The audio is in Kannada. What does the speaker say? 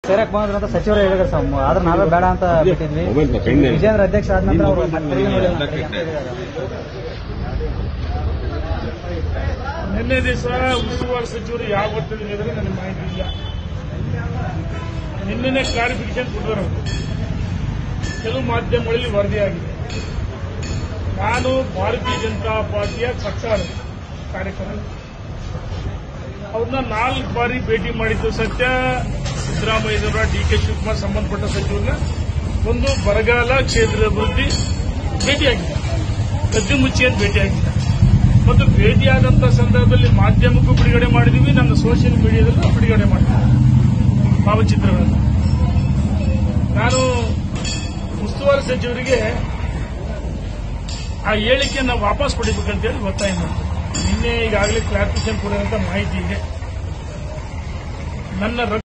ಸೇರಕ್ ಬಂದ್ರು ಅಂತ ಸಚಿವರು ಹೇಳಿದ್ರು ಸರ್ ಆದ್ರೆ ನಾವೇ ಬೇಡ ಅಂತ ಬಿಟ್ಟಿದ್ವಿ ವಿಜೇಂದ್ರ ಅಧ್ಯಕ್ಷ ಆದ ನಂತರ ಅವರು ಮತ್ತೆ ತಿರುಗಿ ನೋಡಿಲ್ಲ ನಮ್ಮ ಕಡೆಗೆ ಅಂತ ಹೇಳಿದ್ದಾರೆ. ನಿನ್ನೆ ದಿವಸ ಉಸ್ತುವಾರಿ ಸಚಿವರು ಯಾವ ಒತ್ತಡ ಹೇಳಿದ್ರೆ ನನಗೆ ಮಾಹಿತಿ ಇಲ್ಲ ನಿನ್ನೆ ಕ್ಲಾರಿಫಿಕೇಶನ್ ಕೊಟ್ಟರು ಕೆಲವು ಮಾಧ್ಯಮಗಳಲ್ಲಿ ವರದಿಯಾಗಿದೆ ನಾನು ಭಾರತೀಯ ಜನತಾ ಪಾರ್ಟಿಯ ಸರ್ಕಾರ ಕಾರ್ಯಕ್ರಮ ಅವ್ರನ್ನ ನಾಲ್ಕು ಬಾರಿ ಭೇಟಿ ಮಾಡಿದ್ದು ಸತ್ಯ ಸಿದ್ದರಾಮಯ್ಯನವರ ಡಿ ಕೆ ಶಿವಕುಮಾರ್ ಸಂಬಂಧಪಟ್ಟ ಸಚಿವರನ್ನ ಒಂದು ಬರಗಾಲ ಕ್ಷೇತ್ರದ ಅಭಿವೃದ್ಧಿ ಭೇಟಿಯಾಗಿದೆ ಕದ್ದು ಮುಚ್ಚಿ ಅಂತ ಭೇಟಿಯಾಗಿದೆ ಮತ್ತು ಭೇಟಿಯಾದಂಥ ಸಂದರ್ಭದಲ್ಲಿ ಮಾಧ್ಯಮಕ್ಕೂ ಬಿಡುಗಡೆ ಮಾಡಿದೀವಿ ನನ್ನ ಸೋಷಿಯಲ್ ಮೀಡಿಯಾದಲ್ಲೂ ಬಿಡುಗಡೆ ಮಾಡಿದ್ವಿ ಭಾವಚಿತ್ರಗಳನ್ನು ನಾನು ಉಸ್ತುವಾರಿ ಸಚಿವರಿಗೆ ಆ ಹೇಳಿಕೆಯನ್ನು ವಾಪಸ್ ಪಡಿಬೇಕಂತೇಳಿ ಒತ್ತಾಯ ಮಾಡ್ತೀನಿ ನಿನ್ನೆ ಈಗಾಗಲೇ ಕ್ಲಾರಿಫಿಕೇಶನ್ ಕೊಡುವಂತ ಮಾಹಿತಿ ಇದೆ ನನ್ನ